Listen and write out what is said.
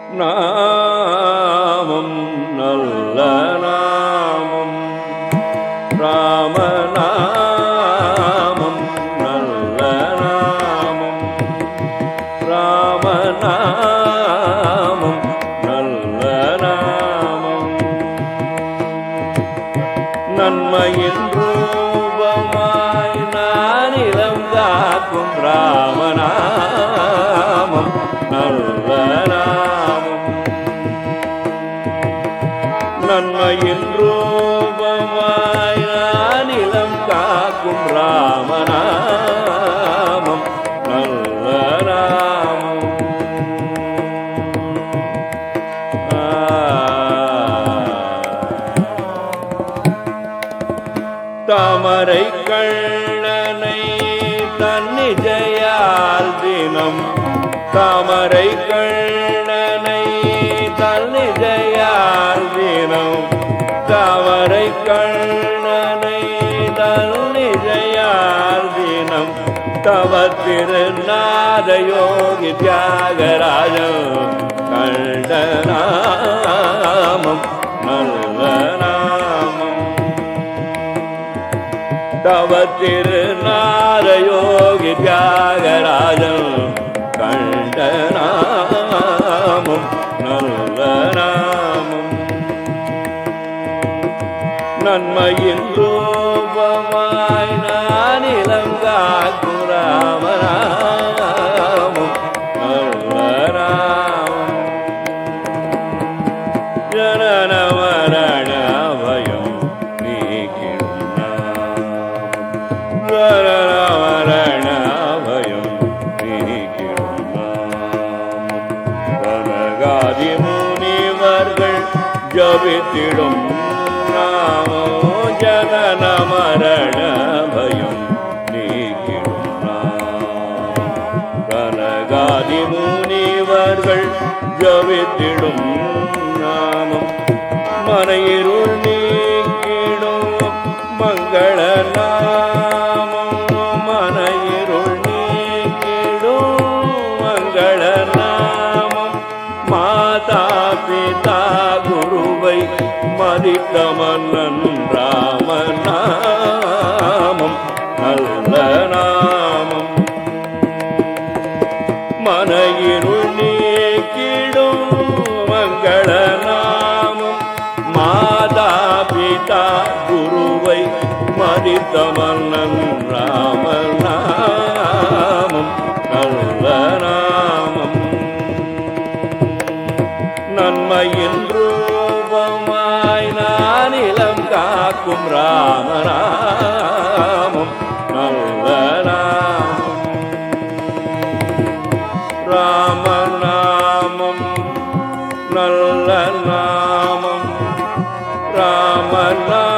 நாமம் நல்ல நாமம் ராமநாமம் நல்ல நாமம் ராமநாமம் நல்ல நாமம் நன்மையின் ரூபமாய் நானிலம் காக்கும் ராமநாமம் நல்ல நாமம் நன்மையின் ரூபமாய் நானிலம் காக்கும் ராமநாமம் நல்ல நாமம் தாமரை கண்ணனை தன்னிஜையால் தினம் தாமரை கண்ணனை தன்னிஜையால் தினம் தாமரை கண்ணனை தன்னிஜையால் தினம் தவ திருநாத யோகி தியாகராஜன் கண்டநாமம் நல்ல நாமம் தவ திருநாரயோகி தியாகராஜன் கண்டநாமம் நல்ல நாமம் நன்மையின் ரூபமாய் நானிலம் காக்கும் ராமநாமம் நல்ல நாமம் ஜனன மரண பயம் நீக்கிடும் நாமம் ஜனன மரண பயம் நீக்கிடும் நாமம் கனகாதி முனிவர்கள் ஜபித்திடும் நாமோ ஜனன மரண பயம் நீக்கிடும் நாமம் கனகாதி முனிவர்கள் ஜபித்திடும் நாமம் மனையிருள் நீக்கிடும் மங்கள நாமம் மனையிருள் நீக்கிடும் மங்கள நாமம் மாதா பிதா குருவை மதித்த மன்னன் ராமநாமம் நல்ல நாமம் மனையிருள் நீக்கிடும் மங்கள நாமம் மாதா பிதா குருவை மதித்த மன்னன் ராமநாமம் நல்ல நாமம் நன்மையின் ரூபமாய் நானிலம் காக்கும் ராமநாமம் நல்ல நாமம் ராமநாமம் நல்ல நாமம் ராமநாமம்